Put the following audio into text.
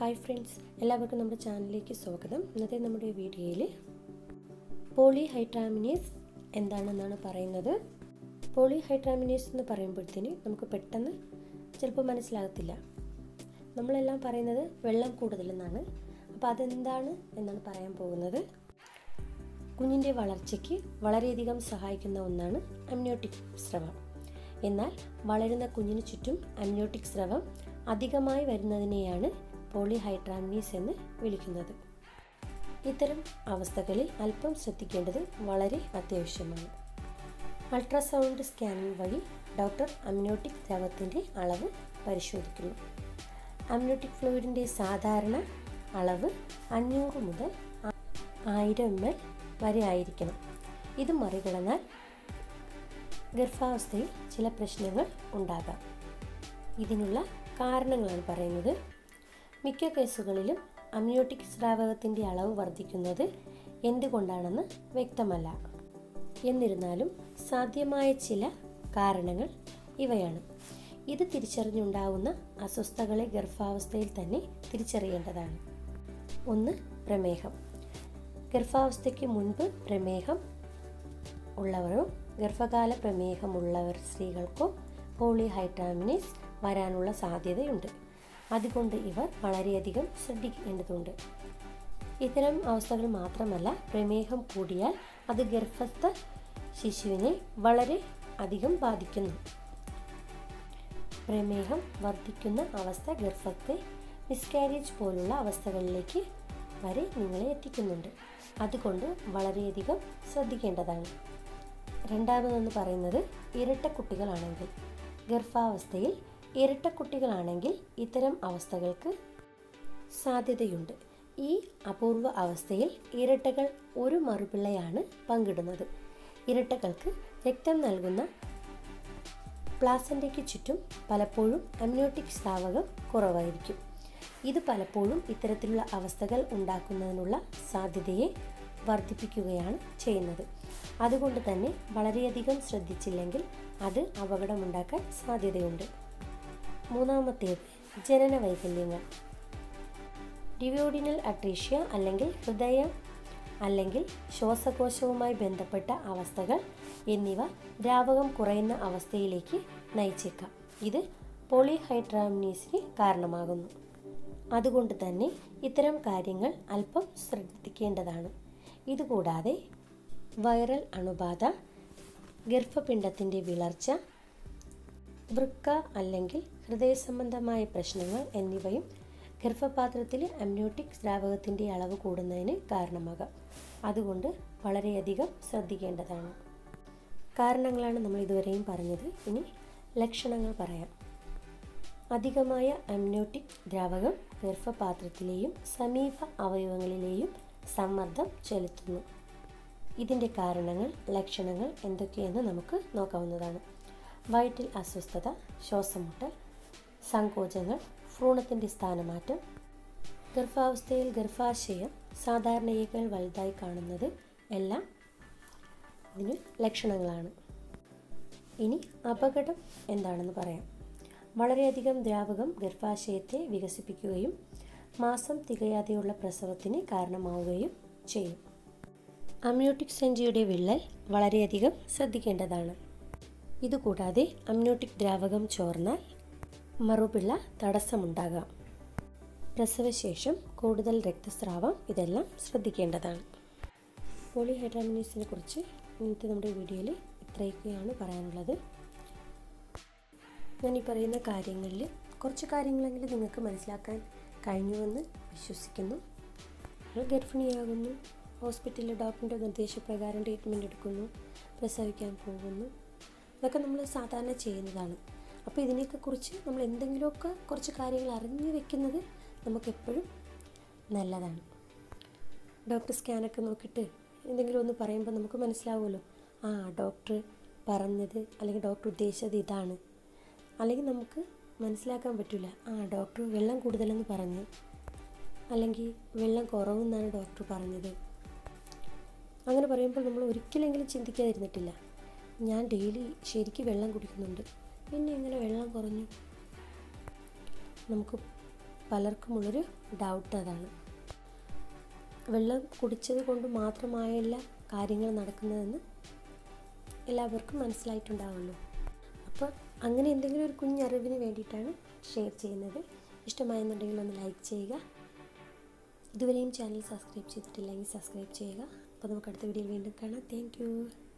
hi friends എല്ലാവർക്കും നമ്മുടെ ചാനലിലേക്ക് സ്വാഗതം ഇന്നത്തെ നമ്മുടെ വീഡിയോയിൽ പോളി ഹൈഡ്രാമിനേസ് എന്താണെന്നാണ് പറയുന്നത് പോളി ഹൈഡ്രാമിനേസ് എന്ന് പറയുമ്പോഴത്തേന് നമുക്ക് പെട്ടെന്ന് ചിലപ്പോൾ മനസ്സിലാകത്തില്ല നമ്മളെല്ലാം പറയുന്നത് വെള്ളം കൂടുതലെന്നാണ് അപ്പോൾ അതെന്താണ് എന്നാണ് പറയാൻ പോകുന്നത് കുഞ്ഞിൻ്റെ വളർച്ചയ്ക്ക് വളരെയധികം സഹായിക്കുന്ന ഒന്നാണ് അമ്നിയോട്ടിക് സ്രവം എന്നാൽ വളരുന്ന കുഞ്ഞിന് ചുറ്റും അമ്നിയോട്ടിക് സ്രവം അധികമായി വരുന്നതിനെയാണ് പോളിഹൈഡ്രാമിനീസ് എന്ന് വിളിക്കുന്നത് ഇത്തരം അവസ്ഥകളിൽ അല്പം ശ്രദ്ധിക്കേണ്ടത് വളരെ അത്യാവശ്യമാണ് അൾട്രാസൗണ്ട് സ്കാനിംഗ് വഴി ഡോക്ടർ അമ്നിയോട്ടിക് ദ്രവത്തിൻ്റെ അളവ് പരിശോധിക്കുന്നു അമ്നിയോട്ടിക് ഫ്ലൂയിഡിൻ്റെ സാധാരണ അളവ് അഞ്ഞൂറ് മുതൽ ആയിരം എം എൽ വരെ ആയിരിക്കണം ഇത് മറികടന്നാൽ ഗർഭാവസ്ഥയിൽ ചില പ്രശ്നങ്ങൾ ഉണ്ടാകാം ഇതിനുള്ള കാരണങ്ങളാണ് പറയുന്നത് മിക്ക കേസുകളിലും അമ്നിയോട്ടിക് സ്രാവകത്തിൻ്റെ അളവ് വർദ്ധിക്കുന്നത് എന്തുകൊണ്ടാണെന്ന് വ്യക്തമല്ല എന്നിരുന്നാലും സാധ്യമായ ചില കാരണങ്ങൾ ഇവയാണ് ഇത് തിരിച്ചറിഞ്ഞുണ്ടാവുന്ന അസ്വസ്ഥതകളെ ഗർഭാവസ്ഥയിൽ തന്നെ തിരിച്ചറിയേണ്ടതാണ് ഒന്ന് പ്രമേഹം ഗർഭാവസ്ഥയ്ക്ക് മുൻപ് പ്രമേഹം ഉള്ളവരോ ഗർഭകാല പ്രമേഹമുള്ളവർ സ്ത്രീകൾക്കോ പോളിഹൈഡ്രാമിനേസ് വരാനുള്ള സാധ്യതയുണ്ട് അതുകൊണ്ട് ഇവർ വളരെയധികം ശ്രദ്ധിക്കേണ്ടതുണ്ട് ഇത്തരം അവസ്ഥകൾ മാത്രമല്ല പ്രമേഹം കൂടിയാൽ അത് ഗർഭസ്ഥ ശിശുവിനെ വളരെ അധികം ബാധിക്കുന്നു പ്രമേഹം വർദ്ധിക്കുന്ന അവസ്ഥ ഗർഭത്തെ മിസ്കാരേജ് പോലുള്ള അവസ്ഥകളിലേക്ക് വരെ നിങ്ങളെ എത്തിക്കുന്നുണ്ട് അതുകൊണ്ട് വളരെയധികം ശ്രദ്ധിക്കേണ്ടതാണ് രണ്ടാമതെന്ന് പറയുന്നത് ഇരട്ടക്കുട്ടികളാണെങ്കിൽ ഗർഭാവസ്ഥയിൽ ഇരട്ടക്കുട്ടികളാണെങ്കിൽ ഇത്തരം അവസ്ഥകൾക്ക് സാധ്യതയുണ്ട് ഈ അപൂർവ അവസ്ഥയിൽ ഇരട്ടകൾ ഒരു മറുപിള്ളയാണ് പങ്കിടുന്നത് ഇരട്ടകൾക്ക് രക്തം നൽകുന്ന പ്ലാസൻ്റയ്ക്ക് ചുറ്റും പലപ്പോഴും അമ്നിയോട്ടിക് സ്രാവകം കുറവായിരിക്കും ഇത് പലപ്പോഴും ഇത്തരത്തിലുള്ള അവസ്ഥകൾ ഉണ്ടാക്കുന്നതിനുള്ള സാധ്യതയെ വർദ്ധിപ്പിക്കുകയാണ് ചെയ്യുന്നത് അതുകൊണ്ട് തന്നെ വളരെയധികം ശ്രദ്ധിച്ചില്ലെങ്കിൽ അത് അപകടമുണ്ടാക്കാൻ സാധ്യതയുണ്ട് മൂന്നാമത്തേത് ജനന വൈകല്യങ്ങൾ ഡിവോഡിനൽ അട്രീഷ്യ അല്ലെങ്കിൽ ഹൃദയം അല്ലെങ്കിൽ ശ്വാസകോശവുമായി ബന്ധപ്പെട്ട അവസ്ഥകൾ എന്നിവ ദ്രാവകം കുറയുന്ന അവസ്ഥയിലേക്ക് നയിച്ചേക്കാം ഇത് പോളിഹൈഡ്രാമിനീസിന് കാരണമാകുന്നു അതുകൊണ്ട് തന്നെ ഇത്തരം കാര്യങ്ങൾ അല്പം ശ്രദ്ധിക്കേണ്ടതാണ് ഇതുകൂടാതെ വൈറൽ അണുബാധ ഗർഭപിണ്ഡത്തിൻ്റെ വിളർച്ച വൃക്ക അല്ലെങ്കിൽ ഹൃദയ സംബന്ധമായ പ്രശ്നങ്ങൾ എന്നിവയും ഗർഭപാത്രത്തിൽ അമ്നിയോട്ടിക് ദ്രാവകത്തിൻ്റെ അളവ് കൂടുന്നതിന് കാരണമാകാം അതുകൊണ്ട് വളരെയധികം ശ്രദ്ധിക്കേണ്ടതാണ് കാരണങ്ങളാണ് നമ്മൾ ഇതുവരെയും പറഞ്ഞത് ഇനി ലക്ഷണങ്ങൾ പറയാം അധികമായ അമ്നിയോട്ടിക് ദ്രാവകം ഗർഭപാത്രത്തിലെയും സമീപ അവയവങ്ങളിലെയും സമ്മർദ്ദം ചെലുത്തുന്നു ഇതിൻ്റെ കാരണങ്ങൾ ലക്ഷണങ്ങൾ എന്തൊക്കെയെന്ന് നമുക്ക് നോക്കാവുന്നതാണ് വയറ്റിൽ അസ്വസ്ഥത ശ്വാസമുട്ടൽ സങ്കോചങ്ങൾ ഭ്രൂണത്തിൻ്റെ സ്ഥാനമാറ്റം ഗർഭാവസ്ഥയിൽ ഗർഭാശയം സാധാരണയേക്കാൾ വലുതായി കാണുന്നത് എല്ലാം ഇതിന് ലക്ഷണങ്ങളാണ് ഇനി അപകടം എന്താണെന്ന് പറയാം വളരെയധികം ദ്രാവകം ഗർഭാശയത്തെ വികസിപ്പിക്കുകയും മാസം തികയാതെയുള്ള പ്രസവത്തിന് കാരണമാവുകയും ചെയ്യും അമ്നിയോട്ടിക് സെഞ്ചിയുടെ വിള്ളൽ വളരെയധികം ശ്രദ്ധിക്കേണ്ടതാണ് ഇതുകൂടാതെ അമ്നിയോട്ടിക് ദ്രാവകം ചോർന്നാൽ മറുപിള്ള തടസ്സമുണ്ടാകാം പ്രസവശേഷം കൂടുതൽ രക്തസ്രാവം ഇതെല്ലാം ശ്രദ്ധിക്കേണ്ടതാണ് പോളിഹൈഡ്രാമിനീസിനെ കുറിച്ച് ഇന്നത്തെ നമ്മുടെ വീഡിയോയിൽ ഇത്രയൊക്കെയാണ് പറയാനുള്ളത് ഞാൻ ഈ പറയുന്ന കാര്യങ്ങളിൽ കുറച്ച് കാര്യങ്ങളെങ്കിലും നിങ്ങൾക്ക് മനസ്സിലാക്കാൻ കഴിഞ്ഞുവെന്ന് വിശ്വസിക്കുന്നു നിങ്ങൾ ഗർഭിണിയാകുന്നു ഹോസ്പിറ്റലിൽ ഡോക്ടറിൻ്റെ നിർദ്ദേശപ്രകാരം ട്രീറ്റ്മെൻറ്റ് എടുക്കുന്നു പ്രസവിക്കാൻ പോകുന്നു ഇതൊക്കെ നമ്മൾ സാധാരണ ചെയ്യുന്നതാണ് അപ്പോൾ ഇതിനെയൊക്കെ കുറിച്ച് നമ്മൾ എന്തെങ്കിലുമൊക്കെ കുറച്ച് കാര്യങ്ങൾ അറിഞ്ഞു വെക്കുന്നത് നമുക്കെപ്പോഴും നല്ലതാണ് ഡോക്ടർ സ്കാനൊക്കെ നോക്കിയിട്ട് എന്തെങ്കിലും ഒന്ന് പറയുമ്പോൾ നമുക്ക് മനസ്സിലാവുമല്ലോ ആ ഡോക്ടർ പറഞ്ഞത് അല്ലെങ്കിൽ ഡോക്ടർ ഉദ്ദേശിച്ചത് ഇതാണ് അല്ലെങ്കിൽ നമുക്ക് മനസ്സിലാക്കാൻ പറ്റില്ല ആ ഡോക്ടർ വെള്ളം കൂടുതലെന്ന് പറഞ്ഞു അല്ലെങ്കിൽ വെള്ളം കുറവെന്നാണ് ഡോക്ടർ പറഞ്ഞത് അങ്ങനെ പറയുമ്പോൾ നമ്മൾ ഒരിക്കലെങ്കിലും ചിന്തിക്കാതിരുന്നിട്ടില്ല ഞാൻ ഡെയിലി ശരിക്ക് വെള്ളം കുടിക്കുന്നുണ്ട് പിന്നെ എങ്ങനെ വെള്ളം കുറഞ്ഞു നമുക്ക് പലർക്കുമുള്ളൊരു ഡൗട്ട് അതാണ് വെള്ളം കുടിച്ചത് കൊണ്ട് മാത്രമായല്ല കാര്യങ്ങൾ നടക്കുന്നതെന്ന് എല്ലാവർക്കും മനസ്സിലായിട്ടുണ്ടാവുമല്ലോ അപ്പോൾ അങ്ങനെ എന്തെങ്കിലും ഒരു കുഞ്ഞറിവിന് വേണ്ടിയിട്ടാണ് ഷെയർ ചെയ്യുന്നത് ഇഷ്ടമായെന്നുണ്ടെങ്കിൽ ഒന്ന് ലൈക്ക് ചെയ്യുക ഇതുവരെയും ചാനൽ സബ്സ്ക്രൈബ് ചെയ്തിട്ടില്ലെങ്കിൽ സബ്സ്ക്രൈബ് ചെയ്യുക അപ്പോൾ നമുക്ക് അടുത്ത വീഡിയോയിൽ വീണ്ടും കാണാം താങ്ക്